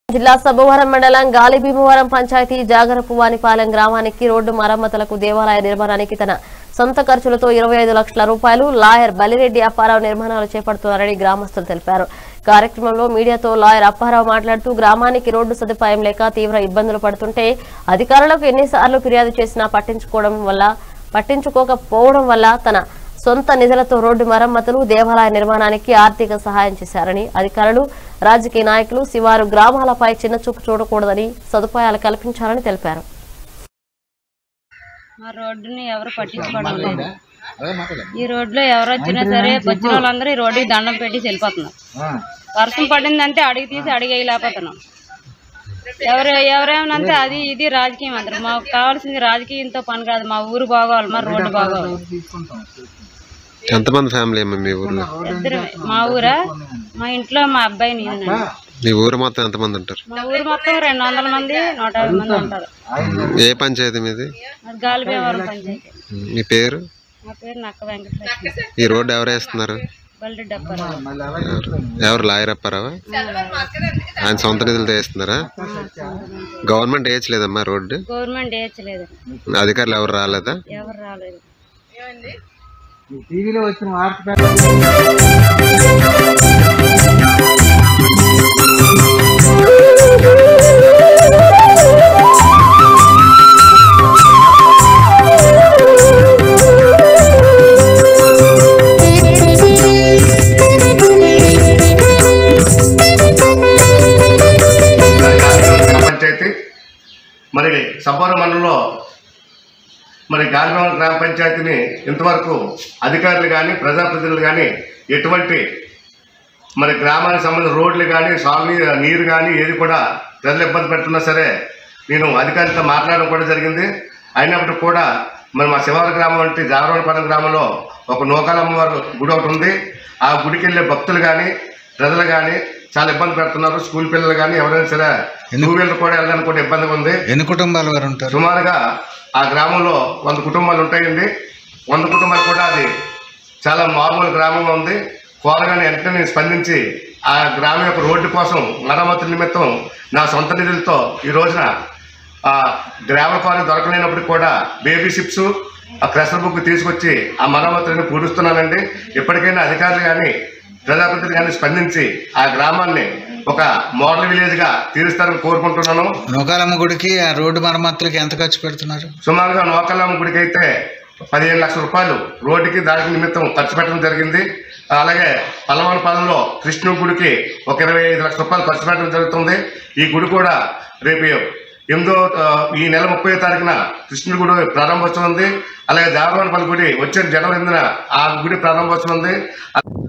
జిల్లా సబ్బవరం మండలం గాలి భీమవరం పంచాయతీ జాగరపువానిపాలెం గ్రామానికి రోడ్డు మరమ్మతులకు దేవాలయ నిర్మాణానికి తన సొంత ఖర్చులతో ఇరవై ఐదు లక్షల రూపాయలు లాయర్ బలిరెడ్డి అప్పారావు నిర్మాణాలు చేపడుతున్నారని గ్రామస్తులు తెలిపారు కార్యక్రమంలో మీడియాతో లాయర్ అప్పారావు మాట్లాడుతూ గ్రామానికి రోడ్డు సదుపాయం లేక తీవ్ర ఇబ్బందులు పడుతుంటే అధికారులకు ఎన్నిసార్లు ఫిర్యాదు చేసినా పట్టించుకోవడం వల్ల పట్టించుకోకపోవడం వల్ల తన సొంత నిధులతో రోడ్డు మరమ్మతులు దేవాలయ నిర్మాణానికి ఆర్థిక సహాయం చేశారని అధికారులు రాజకీయ నాయకులు శివారు గ్రామాలపై చిన్న చూపు చూడకూడదని సదుపాయాలు కల్పించాలని తెలిపారు మా రోడ్డుని ఎవరు పట్టించుకోవడం లేదు ఈ రోడ్లో ఎవరు వచ్చినా సరే వచ్చిన వాళ్ళందరూ ఈ రోడ్డుకి దండం పెట్టి వెళ్ళిపోతున్నారు వర్షం పడిందంటే అడిగి తీసి అడిగి వేయలేకపోతున్నాం ఎవరు ఎవరేమనంటే అది ఇది రాజకీయం అంటారు మాకు కావాల్సింది రాజకీయంతో పని కాదు మా ఊరు బాగోవాలి మా రోడ్డు బాగోవాలి ఎంతమంది ఫ్యామిలీ అమ్మా మీ ఊర్లో ఇద్దరు మా ఊరా మా ఇంట్లో మా అబ్బాయి నేను మీ ఊరు మొత్తం ఎంతమంది ఉంటారు మా ఊరు మొత్తం రెండు వందల మంది నూట యాభై మంది ఉంటారు ఏ పంచాయతీ మీది అది గాలిభీమవరం పంచాయతీ మీ పేరు మా పేరు నక్క వెంకటలక్ష్మి ఈ రోడ్డు ఎవరు వేస్తున్నారు బల్లి డబ్బారావు ఎవరు? ఎవరు లాయర్ అప్పారావా ఆయన సొంత నిధులతో వేస్తున్నారా గవర్నమెంట్ వేయట్లేదమ్మా రోడ్డు గవర్నమెంట్ వేయట్లేదు అధికారులు ఎవరు రాలేదా ఎవరు రాలేదు టీవీలో వచ్చిన వార్త గ్రామ పంచాయతీ మరి సబ్బవరం మండలంలో మరి గాలిభవన్ గ్రామ పంచాయతీని ఇంతవరకు అధికారులు కానీ ప్రజాప్రతినిధులు కానీ ఎటువంటి మరి గ్రామానికి సంబంధించిన రోడ్లు కానీ సాగు నీరు కానీ ఏది కూడా ప్రజలు ఇబ్బంది పెడుతున్నా సరే నేను అధికారులతో మాట్లాడడం కూడా జరిగింది అయినప్పటికీ కూడా మరి మా శివారు గ్రామం అంటే జాగరవనపడం గ్రామంలో ఒక నూకాలమ్మవారు గుడి ఒకటి ఉంది ఆ గుడికి వెళ్ళే భక్తులు కానీ ప్రజలు కానీ చాలా ఇబ్బంది పెడుతున్నారు స్కూల్ పిల్లలు కానీ ఎవరైనా సరే టూ వీలర్ కూడా వెళ్ళడానికి కూడా ఇబ్బందిగా ఉంది ఎన్ని కుటుంబాలు వారు ఉంటారు సుమారుగా ఆ గ్రామంలో వంద కుటుంబాలు ఉంటాయండి వంద కుటుంబాలు కూడా అది చాలా మామూలు గ్రామంగా ఉంది కోరగానే వెంటనే స్పందించి ఆ గ్రామం యొక్క రోడ్డు కోసం మరమ్మతుల నిమిత్తం నా సొంత నిధులతో ఈ రోజున ఆ గ్రామర్ కాలనీ దొరకలేనప్పుడు కూడా బేబీ షిప్స్ ఆ క్రెషర్ బుక్ తీసుకొచ్చి ఆ మరమ్మతులను పూడుస్తున్నానండి ఇప్పటికైనా అధికారులు కానీ ప్రజాప్రతినిధులు కానీ స్పందించి ఆ గ్రామాన్ని ఒక మోడల్ విలేజ్గా తీరుస్తారని కోరుకుంటున్నాను నూకాలమ్మ గుడికి ఆ రోడ్డు మరమ్మతులకి ఎంత ఖర్చు పెడుతున్నారు సుమారుగా నోకలమ్మ గుడికి అయితే పదిహేను లక్షల రూపాయలు రోడ్డుకి దానికి నిమిత్తం ఖర్చు పెట్టడం జరిగింది అలాగే పల్లవనపాలెంలో కృష్ణుడి గుడికి ఒక ఇరవై ఐదు లక్షల రూపాయలు ఖర్చు పెట్టడం జరుగుతుంది ఈ గుడి కూడా రేపు ఎనిమిదో ఆ, ఈ నెల ముప్పై తారీఖున కృష్ణుడి గుడి ప్రారంభోత్సవం ఉంది అలాగే జాగరవనపల్లి గుడి వచ్చే జనవరి ఎనిమిదిన ఆ గుడి ప్రారంభోత్సవం ఉంది